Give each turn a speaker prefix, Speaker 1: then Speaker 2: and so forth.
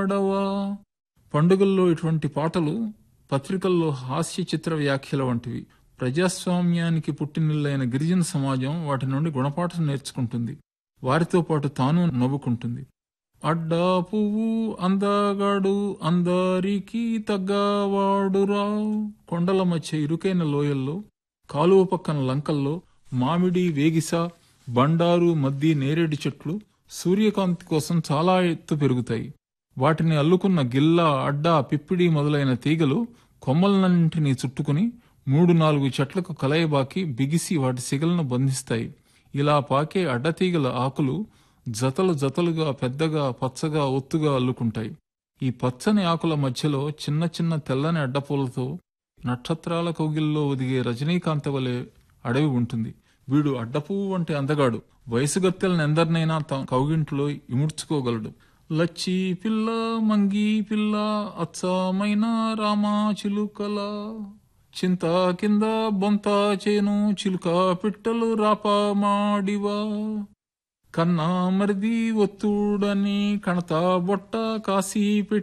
Speaker 1: పాడవా పండుగల్లో ఇటువంటి పాటలు పత్రికల్లో హాస్య చిత్ర వ్యాఖ్యల వంటివి ప్రజాస్వామ్యానికి పుట్టినిల్లైన గిరిజన సమాజం వాటి నుండి గుణపాఠం నేర్చుకుంటుంది వారితో పాటు తాను నవ్వుకుంటుంది అడ్డా పువ్వు అందగాడు అందరికి తగ్గవాడురా కొండల మధ్య ఇరుకైన లోయల్లో కాలువ పక్కన లంకల్లో మామిడి వేగిస బండారు మద్ది నేరేడు చెట్లు సూర్యకాంతి కోసం చాలా ఎత్తు పెరుగుతాయి వాటిని అల్లుకున్న గిల్ల అడ్డ పిప్పిడి మొదలైన తీగలు కొమ్మలన్నింటినీ చుట్టుకుని మూడు నాలుగు చెట్లకు కలయబాకి బిగిసి వాటి సిగలను బంధిస్తాయి ఇలా పాకే అడ్డతీగల ఆకులు జతలు జతలుగా పెద్దగా పచ్చగా ఒత్తుగా అల్లుకుంటాయి ఈ పచ్చని ఆకుల మధ్యలో చిన్న చిన్న తెల్లని అడ్డపూలతో నక్షత్రాల కౌగిల్లో ఒదిగే రజనీకాంత వలె అడవి ఉంటుంది వీడు అడ్డపువ్వు వంటి అందగాడు వయసుగత్తెలను ఎందరినైనా తమ కౌగింట్లో ఇముడ్చుకోగలడు లచ్చి పిల్ల మంగి పిల్ల అచ్చమైన రామా చిలుకల చింత కింద బొంత చేను చిలుక పిట్టలు రాప మాడివా కన్నా మరిది ఒత్తుడని కణత బొట్ట కాసి